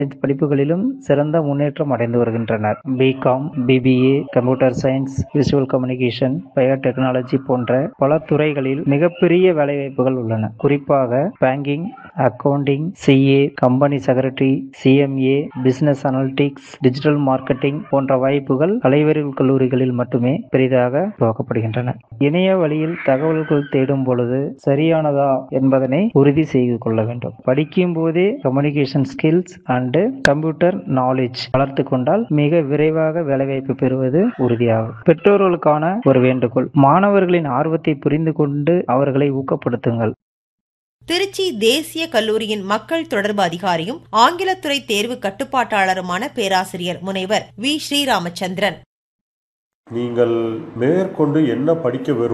படிப்புகளிலும் சிறந்த முன்னேற்றம் அடைந்து வருகின்றனர் BCom BBA computer science visual communication biotechnology போன்ற பல துறைகளில் மிகப்பெரிய வேலைவாய்ப்புகள் உள்ளன குறிப்பாக banking accounting CA company secretary CMA business analytics digital marketing போன்ற வாய்ப்புகள் கலைவறிவு கல்லூரிகளில் மட்டுமே பெரிதாக துவக்கப்படுகின்றன இணைய வழியில் தகவல்கள் தேடும் பொழுது சரியானதா என்பதனை உறுதி செய்து கொள்ள வேண்டும் படிக்கும் போதே communication skills and computer knowledge வளர்த்து கொண்டால் மிக விரைவாக வேலைவாய்ப்பு பெறுவது உறுதியாகும் பெற்றோர்களுக்கான ஒரு வேண்டுகோள் மாணவர்களின் ஆர்வத்தை புரிந்து கொண்டு அவர்களை ஊக்கப்படுத்துங்கள் திருச்சி தேசிய கல்லூரியின் மக்கள் தொடர்பு அதிகாரியும் ஆங்கிலத்துறை தேர்வு கட்டுப்பாட்டாளருமான பேராசிரியர் முனைவர் வி ஸ்ரீராமச்சந்திரன் நீங்கள் மேற்கொண்டு என்ன படிக்க விரும்புகிறீர்கள்